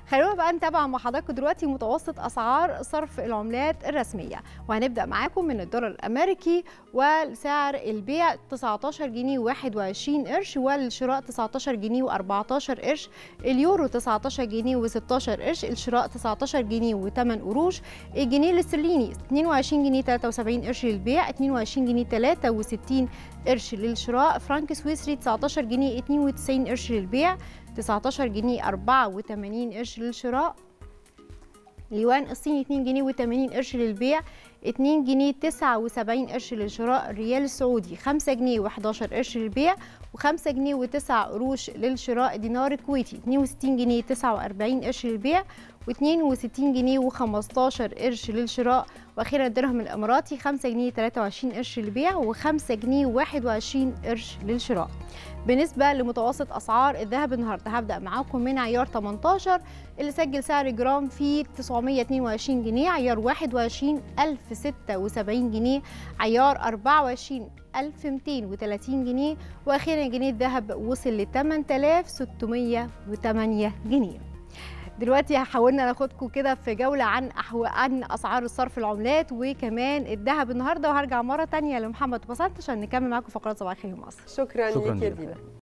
خلونا بقى نتابع مع حضراتكم دلوقتي متوسط اسعار صرف العملات الرسميه وهنبدا معاكم من الدولار الامريكي وسعر البيع 19 جنيه و21 قرش والشراء 19 جنيه و14 قرش اليورو 19 جنيه و16 قرش الشراء 19 جنيه و8 قروش الجنيه الاسترليني 22 جنيه 73 قرش للبيع 22 جنيه 63 قرش للشراء فرنك سويسري 19 جنيه 92 قرش للبيع 19 جنيه 84 قرش للشراء اليوان الصيني 2 جنيه و80 قرش للبيع 2 جنيه 79 قرش للشراء الريال السعودي 5 جنيه و11 قرش للبيع و5 جنيه و9 قروش للشراء دينار الكويتي 62 جنيه 49 قرش للبيع و62 جنيه و15 قرش للشراء واخيرا الدرهم الاماراتي 5 جنيه 23 قرش للبيع و5 جنيه و21 قرش للشراء بالنسبه لمتوسط اسعار الذهب النهارده هبدا معاكم من عيار 18 اللي سجل سعر جرام فيه 922 جنيه عيار 21 1076 جنيه عيار 24 1230 جنيه واخيرا جنيه الذهب وصل ل 8608 جنيه دلوقتي حاولنا ناخدكم كده في جوله عن أحو... عن اسعار الصرف العملات وكمان الذهب النهارده وهرجع مره تانية لمحمد بسنت عشان نكمل معاكم فقرات صباح الخير مصر شكرا, شكراً ليك يا جزيلاً. دينا